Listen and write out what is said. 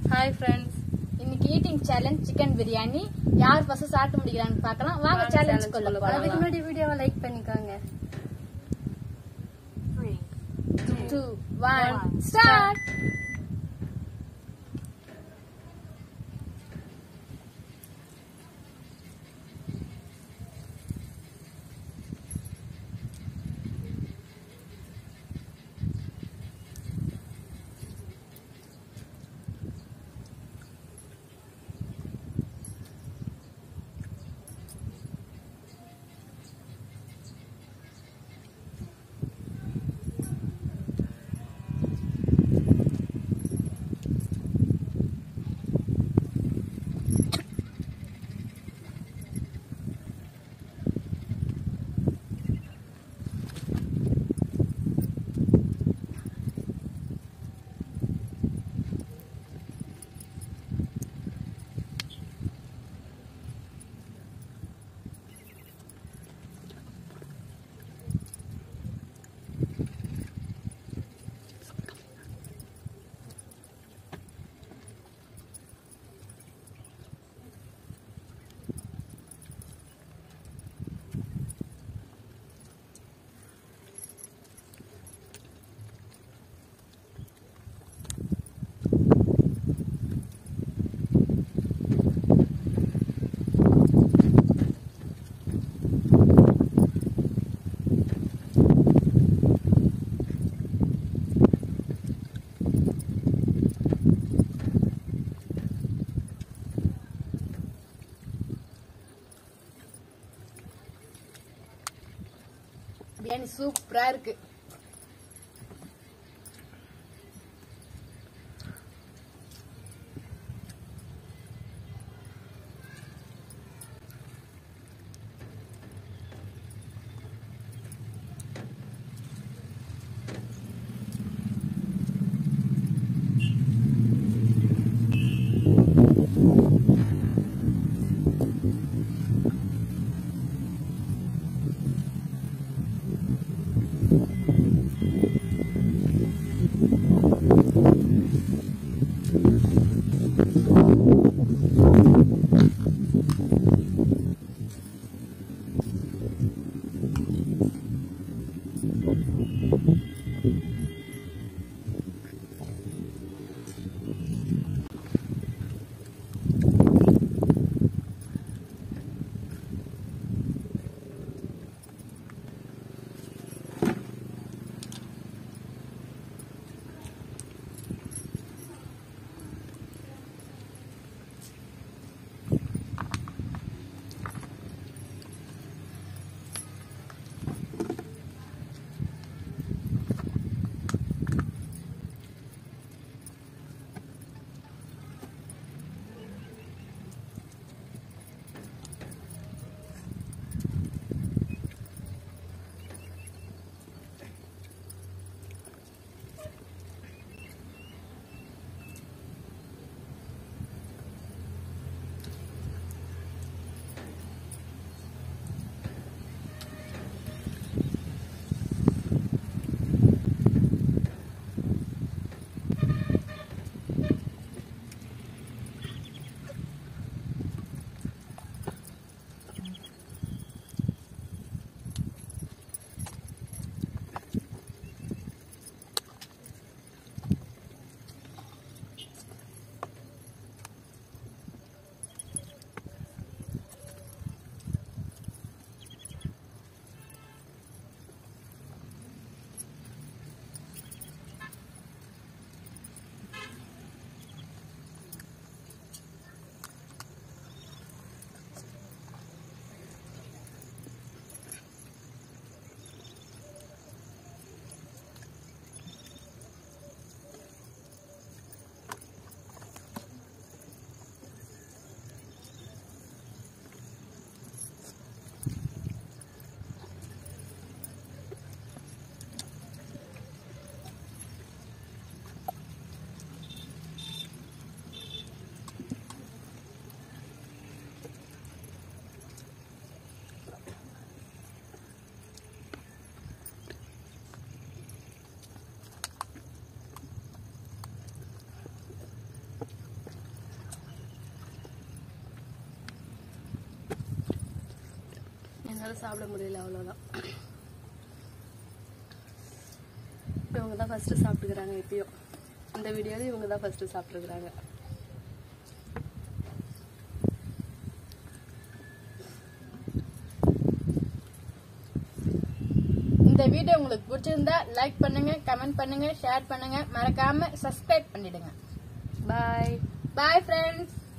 Hi friends இன்னைக்கு eating challenge chicken biryani யார் first சாப்பிட்டு முடிக்கிறான்னு பார்க்கலாம் வாங்க வாங்க சேலஞ்ச் challenge கொள்ள குள்ள போலாம் போலாம். அதுக்கு முன்னாடி வீடியோவை லைக் பண்ணிக்கோங்க டூ ஒன் ஸ்டார்ட் பிரியாணி சூப்பரா இருக்கு என்னால சாப்பிட முடியல அவ்வளவுதான் இவங்க தான் ஃபர்ஸ்ட் சாப்பிட்டுக்கிறாங்க இப்பயும் இந்த வீடியோல இவங்க தான் ஃபர்ஸ்ட் சாப்பிட்டுக்கிறாங்க இந்த வீடியோ உங்களுக்கு பிடிச்சிருந்தா லைக் பண்ணுங்க கமெண்ட் பண்ணுங்க ஷேர் பண்ணுங்க மறக்காம சப்ஸ்கிரைப் பண்ணிடுங்க பாய் பாய் ஃப்ரெண்ட்ஸ்